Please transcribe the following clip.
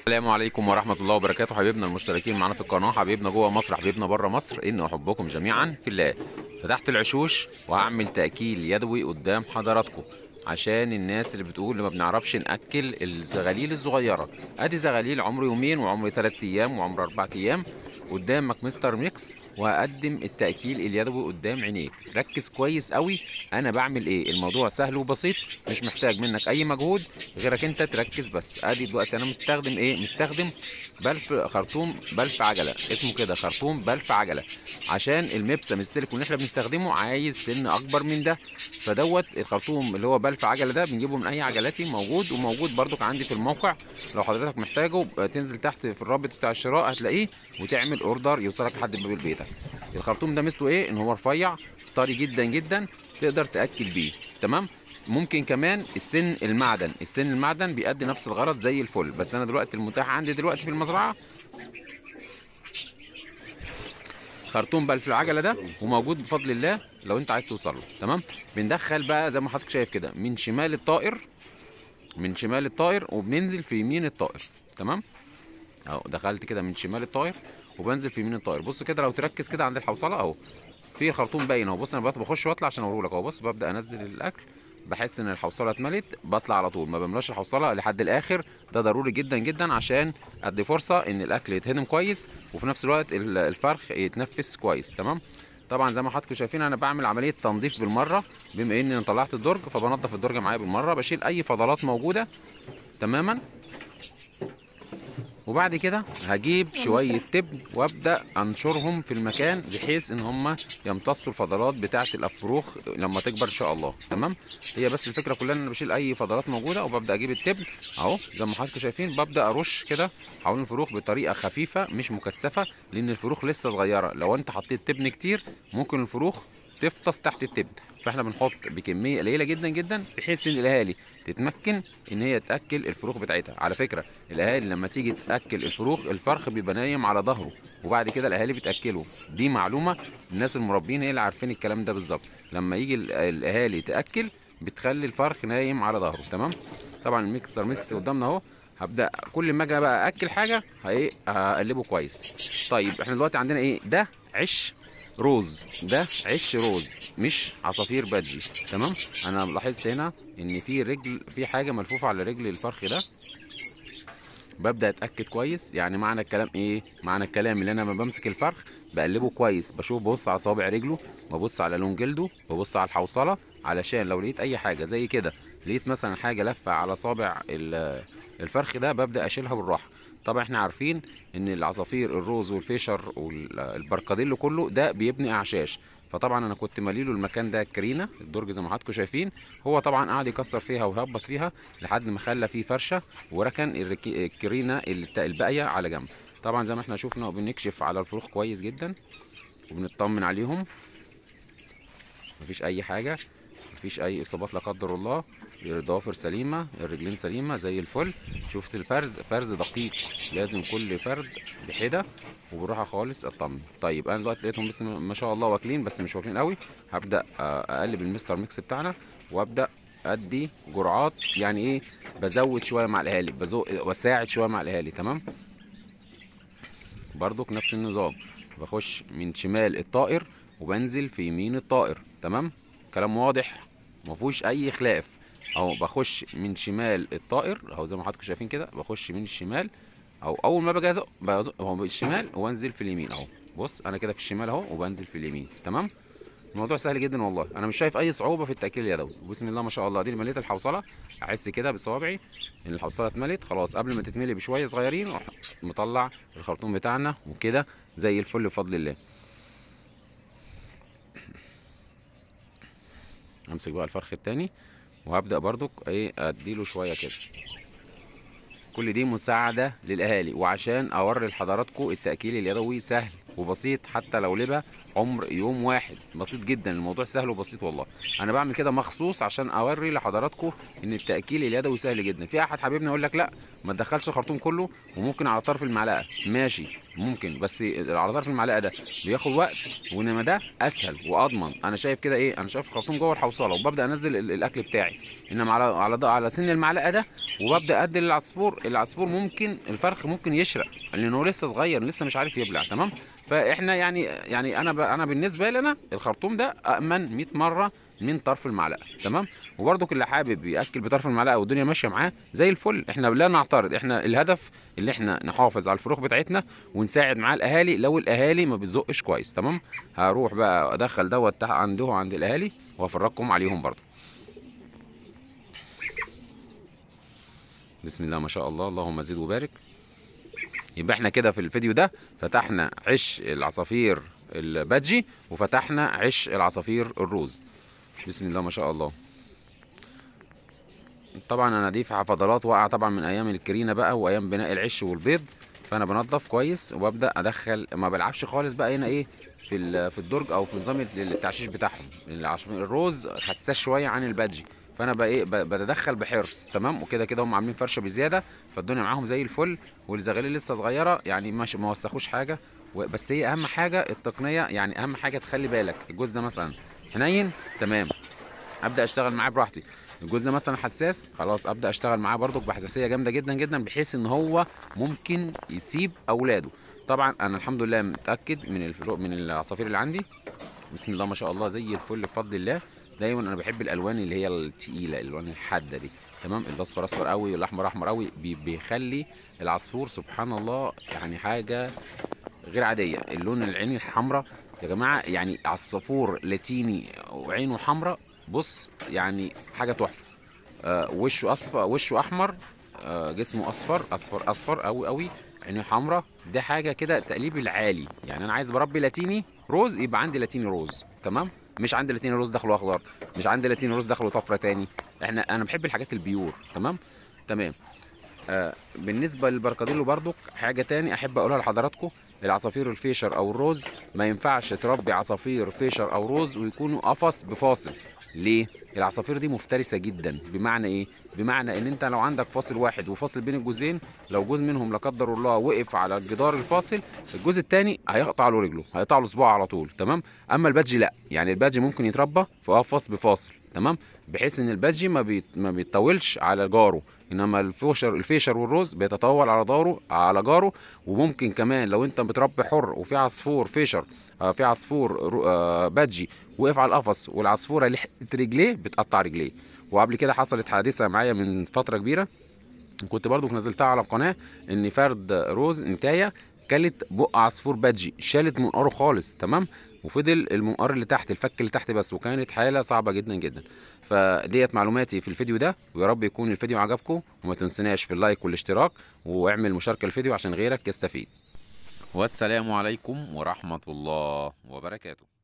السلام عليكم ورحمة الله وبركاته حبيبنا المشتركين معانا في القناة حبيبنا جوه مصر حبيبنا بره مصر إن أحبكم جميعا في الله فتحت العشوش وهعمل تأكيل يدوي قدام حضراتكم عشان الناس اللي بتقول ما بنعرفش نأكل الزغاليل الصغيرة ادي زغاليل عمره يومين وعمره 3 ايام وعمره 4 ايام قدامك مستر ميكس وهقدم التأكيل اليدوي قدام عينيك ركز كويس قوي انا بعمل ايه الموضوع سهل وبسيط مش محتاج منك اي مجهود غيرك انت تركز بس ادي دلوقتي انا مستخدم ايه مستخدم بلف خرطوم بلف عجله اسمه كده خرطوم بلف عجله عشان المبسم السيليكون اللي احنا بنستخدمه عايز سن اكبر من ده فدوت الخرطوم اللي هو بلف عجله ده بنجيبه من اي عجلاتي موجود وموجود برضك عندي في الموقع لو حضرتك محتاجه تنزل تحت في الرابط بتاع الشراء هتلاقيه وتعمل اوردر يوصلك لحد باب بيتك الخرطوم ده مثله ايه ان هو رفيع طري جدا جدا تقدر تاكل بيه تمام ممكن كمان السن المعدن السن المعدن بيأدي نفس الغرض زي الفل بس انا دلوقتي المتاح عندي دلوقتي في المزرعه خرطوم بقى في العجله ده وموجود بفضل الله لو انت عايز توصل له تمام بندخل بقى زي ما حضرتك شايف كده من شمال الطائر من شمال الطائر وبننزل في يمين الطائر تمام اهو دخلت كده من شمال الطائر وبنزل في يمين الطائر بص كده لو تركز كده عند الحوصله اهو في خرطوم باين اهو بص انا بخش واطلع عشان اوريهولك اهو بص ببدا انزل الاكل بحس ان الحوصله اتملت بطلع على طول ما بملاش الحوصله لحد الاخر ده ضروري جدا جدا عشان ادي فرصه ان الاكل يتهضم كويس وفي نفس الوقت الفرخ يتنفس كويس تمام طبعا زي ما حضراتكم شايفين انا بعمل عمليه تنظيف بالمره بما اني طلعت الدرج فبنضف الدرج معايا بالمره بشيل اي فضلات موجوده تماما وبعد كده هجيب شويه تبن وابدا انشرهم في المكان بحيث ان هم يمتصوا الفضلات بتاعه الافروخ لما تكبر ان شاء الله تمام هي بس الفكره كلها ان انا بشيل اي فضلات موجوده وببدا اجيب التبن اهو زي ما حضراتكم شايفين ببدا ارش كده حوالين الفروخ بطريقه خفيفه مش مكثفه لان الفروخ لسه صغيره لو انت حطيت تبن كتير ممكن الفروخ تفطس تحت التبن فاحنا بنحط بكميه قليله جدا جدا بحيث ان الاهالي تتمكن ان هي تاكل الفروخ بتاعتها على فكره الاهالي لما تيجي تاكل الفروخ الفرخ بيبقى نايم على ظهره وبعد كده الاهالي بتاكله دي معلومه الناس المربين هي اللي عارفين الكلام ده بالظبط لما يجي الاهالي تاكل بتخلي الفرخ نايم على ظهره تمام طبعا الميكسر ميكس قدامنا اهو هبدا كل ما اجي بقى اكل حاجه هايه هقلبه كويس طيب احنا دلوقتي عندنا ايه ده عش روز ده عش روز مش عصافير بادجي تمام انا لاحظت هنا ان في رجل في حاجه ملفوفه على رجل الفرخ ده ببدا اتاكد كويس يعني معنى الكلام ايه معنى الكلام اللي انا لما بمسك الفرخ بقلبه كويس بشوف ببص على صوابع رجله ببص على لون جلده ببص على الحوصله علشان لو لقيت اي حاجه زي كده لقيت مثلا حاجه لفه على صابع الفرخ ده ببدا اشيلها بالراحه طبعا احنا عارفين ان العصافير الروز والفيشر والبركاديلو كله ده بيبني اعشاش فطبعا انا كنت ماليله المكان ده كرينه الدرج زي ما حضراتكم شايفين هو طبعا قعد يكسر فيها ويهبط فيها لحد ما خلى فيه فرشه وركن الكرينه الباقيه على جنب طبعا زي ما احنا شفنا وبنكشف على الفروخ كويس جدا وبنطمن عليهم مفيش اي حاجه مفيش اي اصابات لا قدر الله الضوافر سليمه الرجلين سليمه زي الفل شفت الفرز فرز دقيق لازم كل فرد بحده وبالراحه خالص اطمن طيب انا دلوقتي لقيتهم بس ما شاء الله واكلين بس مش واكلين قوي هبدا اقلب المستر ميكس بتاعنا وابدا ادي جرعات يعني ايه بزود شويه مع الاهالي بزق واساعد شويه مع الاهالي تمام برضك نفس النظام بخش من شمال الطائر وبنزل في يمين الطائر تمام كلام واضح مفيهوش اي خلاف اهو بخش من شمال الطائر اهو زي ما حضراتكم شايفين كده بخش من الشمال او اول ما باجي ازق بزق اهو بالشمال وانزل في اليمين اهو بص انا كده في الشمال اهو وبنزل في اليمين تمام الموضوع سهل جدا والله انا مش شايف اي صعوبه في التاكيل اليدوي بسم الله ما شاء الله دي مليت الحوصله احس كده بصوابعي ان الحوصله اتملت خلاص قبل ما تتملي بشويه صغيرين مطلع الخرطوم بتاعنا وكده زي الفل بفضل الله امسك بقى الفرخ التاني وهبدا برضك ايه اديله شويه كده كل دي مساعده للاهالي وعشان اوري لحضراتكم التاكيل اليدوي سهل وبسيط حتى لو لبه عمر يوم واحد بسيط جدا الموضوع سهل وبسيط والله انا بعمل كده مخصوص عشان اوري لحضراتكم ان التاكيل اليدوي سهل جدا في احد حبيبنا يقول لك لا ما تدخلش الخرطوم كله وممكن على طرف المعلقه ماشي ممكن بس على طرف المعلقه ده بياخد وقت وانما ده اسهل واضمن انا شايف كده ايه انا شايف الخرطوم جوه الحوصله وببدا انزل ال- الاكل بتاعي انما على على ض- على سن المعلقه ده وببدا ادي للعصفور العصفور ممكن الفرخ ممكن يشرق لانه لسه صغير لسه مش عارف يبلع تمام فاحنا يعني يعني انا ب... انا بالنسبه لي انا الخرطوم ده امن 100 مره من طرف المعلقه تمام وبرضك اللي حابب ياكل بطرف المعلقه والدنيا ماشيه معاه زي الفل احنا لا نعترض احنا الهدف اللي احنا نحافظ على الفروخ بتاعتنا ونساعد معاه الاهالي لو الاهالي ما بتزقش كويس تمام هروح بقى ادخل دوت تحت عنده عند الاهالي وهفرجكم عليهم برضه بسم الله ما شاء الله اللهم زد وبارك يبقى احنا كده في الفيديو ده فتحنا عش العصافير البادجي وفتحنا عش العصافير الروز بسم الله ما شاء الله طبعا انا دي في فضلات واقعه طبعا من ايام الكرينه بقى وايام بناء العش والبيض فانا بنضف كويس وببدا ادخل ما بلعبش خالص بقى هنا ايه في ال- في الدرج او في نظام التعشيش بتاعهم العش- الروز حساس شويه عن البادجي فانا بقى ايه ب- بتدخل بحرص تمام وكده كده هم عاملين فرشه بزياده فالدنيا معاهم زي الفل والزغاليل لسه صغيره يعني مش ما وسخوش حاجه و- بس هي اهم حاجه التقنيه يعني اهم حاجه تخلي بالك الجوز ده مثلا حنين تمام ابدا اشتغل معاه براحتي الجوز ده مثلا حساس خلاص ابدا اشتغل معاه برضك بحساسيه جامده جدا جدا بحيث ان هو ممكن يسيب اولاده طبعا انا الحمد لله متاكد من الفروق من العصافير اللي عندي بسم الله ما شاء الله زي الفل بفضل الله دايما انا بحب الالوان اللي هي التقيله الالوان الحاده دي تمام الاصفر اصفر قوي والاحمر احمر قوي بي- بيخلي العصفور سبحان الله يعني حاجه غير عاديه اللون العين الحمراء يا جماعه يعني عصفور لاتيني وعينه حمراء بص يعني حاجه تحفه آه وشه اصفر وشه احمر آه جسمه اصفر اصفر اصفر قوي قوي عينيه حمراء ده حاجه كده تقليب العالي يعني انا عايز بربي لاتيني روز يبقى عندي لاتيني روز تمام مش عندي لاتيني روز داخله اخضر مش عندي لاتيني روز داخله طفره تاني احنا انا بحب الحاجات البيور تمام تمام آه بالنسبه للبركاديلو برضك حاجه تاني احب اقولها لحضراتكم العصافير الفيشر او الروز ما ينفعش تربي عصافير فيشر او روز ويكونوا قفص بفاصل ليه العصافير دي مفترسه جدا بمعنى ايه بمعنى ان انت لو عندك فاصل واحد وفاصل بين الجوزين لو جوز منهم لا قدر الله وقف على الجدار الفاصل الجوز التاني هيقطع له رجله هيقطع له صباعه على طول تمام اما البادجي لا يعني البادجي ممكن يتربى في قفص بفاصل تمام بحيث ان البادجي ما بيت ما بيتطولش على جاره انما الفوشر الفيشر والروز بيتطول على داره على جاره وممكن كمان لو انت بتربي حر وفي عصفور فيشر آه، في عصفور رو- آه، بادجي وقف على القفص والعصفوره لحقت رجليه بتقطع رجليه وقبل كده حصلت حادثه معايا من فتره كبيره كنت برضو نزلتها على القناه ان فرد روز نتايه كلت بق عصفور بادجي شالت منقاره خالص تمام وفضل المنقار اللي تحت الفك اللي تحت بس وكانت حاله صعبه جدا جدا فديت معلوماتي في الفيديو ده ويا رب يكون الفيديو عجبكم وما تنسناش في اللايك والاشتراك واعمل مشاركه الفيديو عشان غيرك يستفيد والسلام عليكم ورحمه الله وبركاته